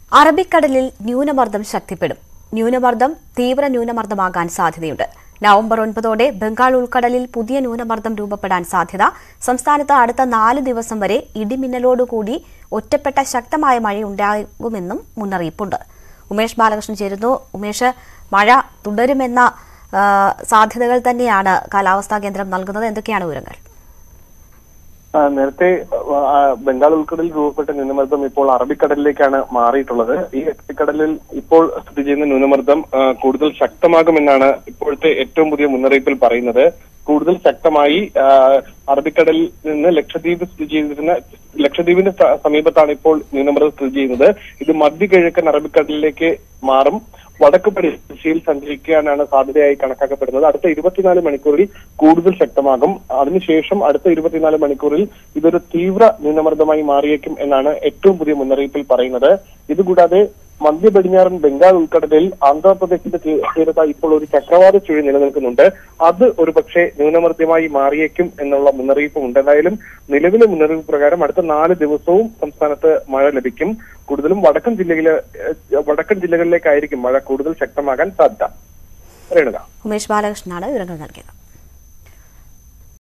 അറബിക്കടലിൽ ന്യൂനമർദ്ദം ശക്തിപ്പെടും ന്യൂനമർദ്ദം തീവ്ര ന്യൂനമർദ്ദമാകാൻ സാധ്യതയുണ്ട് നവംബർ ഒൻപതോടെ ബംഗാൾ ഉൾക്കടലിൽ പുതിയ ന്യൂനമർദ്ദം രൂപപ്പെടാൻ സാധ്യത സംസ്ഥാനത്ത് അടുത്ത നാല് ദിവസം വരെ ഇടിമിന്നലോടുകൂടി ഒറ്റപ്പെട്ട ശക്തമായ മഴയുണ്ടാകുമെന്നും മുന്നറിയിപ്പുണ്ട് ഉമേഷ് ബാലകൃഷ്ണൻ ചേരുന്നു ഉമേഷ് മഴ തുടരുമെന്ന ആ, സാധ്യതകൾ തന്നെയാണ് കാലാവസ്ഥാ കേന്ദ്രം നൽകുന്നത് എന്തൊക്കെയാണ് വിവരങ്ങൾ ആ, നേരത്തെ ആ, ബംഗാൾ ഉൾക്കടലിൽ രൂപപ്പെട്ട ന്യൂനമർദ്ദം ഇപ്പോൾ അറബിക്കടലിലേക്കാണ് മാറിയിട്ടുള്ളത് ഈ അറബിക്കടലിൽ ഇപ്പോൾ സ്ഥിതി ചെയ്യുന്ന ന്യൂനമർദ്ദം ആ, കൂടുതൽ ശക്തമാകുമെന്നാണ് ഇപ്പോഴത്തെ ഏറ്റവും പുതിയ മുന്നറിയിപ്പിൽ പറയുന്നത് കൂടുതൽ ശക്തമായി ആ, അറബിക്കടലിൽ നിന്ന് ലക്ഷദ്വീപ് സ്ഥിതി ചെയ്തിരുന്ന ലക്ഷദ്വീപിന്റെ സ- സമീപത്താണ് ഇപ്പോൾ ന്യൂനമർദ്ദം സ്ഥിതി ചെയ്യുന്നത് ഇത് മധ്യകിഴക്കൻ അറബിക്കടലിലേക്ക് മാറും വടക്ക് പടിഞ്ഞാറ് ദിശയിൽ സഞ്ചരിക്കാനാണ് സാധ്യതയായി കണക്കാക്കപ്പെടുന്നത് അടുത്ത ഇരുപത്തിനാല് മണിക്കൂറിൽ കൂടുതൽ ശക്തമാകും അതിനുശേഷം അടുത്ത ഇരുപത്തിനാല് മണിക്കൂറിൽ ഇതൊരു തീവ്ര ന്യൂനമർദ്ദമായി മാറിയേക്കും എന്നാണ് ഏറ്റവും പുതിയ മുന്നറിയിപ്പിൽ പറയുന്നത് ഇതുകൂടാതെ മധ്യ പടിഞ്ഞാറൻ ബംഗാൾ ഉൾക്കടലിൽ ആന്ധ്രാപ്രദേശിന്റെ തീ- തീരത്ത് ഇപ്പോൾ ഒരു ചക്രവാത ചുഴി നിലനിൽക്കുന്നുണ്ട് അത് ഒരു പക്ഷേ ന്യൂനമർദ്ദമായി മാറിയേക്കും എന്നുള്ള മുന്നറിയിപ്പും ഉണ്ട് എന്തായാലും നിലവിലെ മുന്നറിയിപ്പ് പ്രകാരം അടുത്ത നാല് ദിവസവും സംസ്ഥാനത്ത് മഴ ലഭിക്കും കൂടുതലും വടക്കൻ ജില്ലയിലെ ഏഹ്, വടക്കൻ ജില്ലകളിലേക്കായിരിക്കും മഴ കൂടുതൽ ശക്തമാകാൻ സാധ്യത രേണുക ഉമേഷ് ബാലകൃഷ്ണനാണ് വിവരങ്ങൾ നൽകിയത്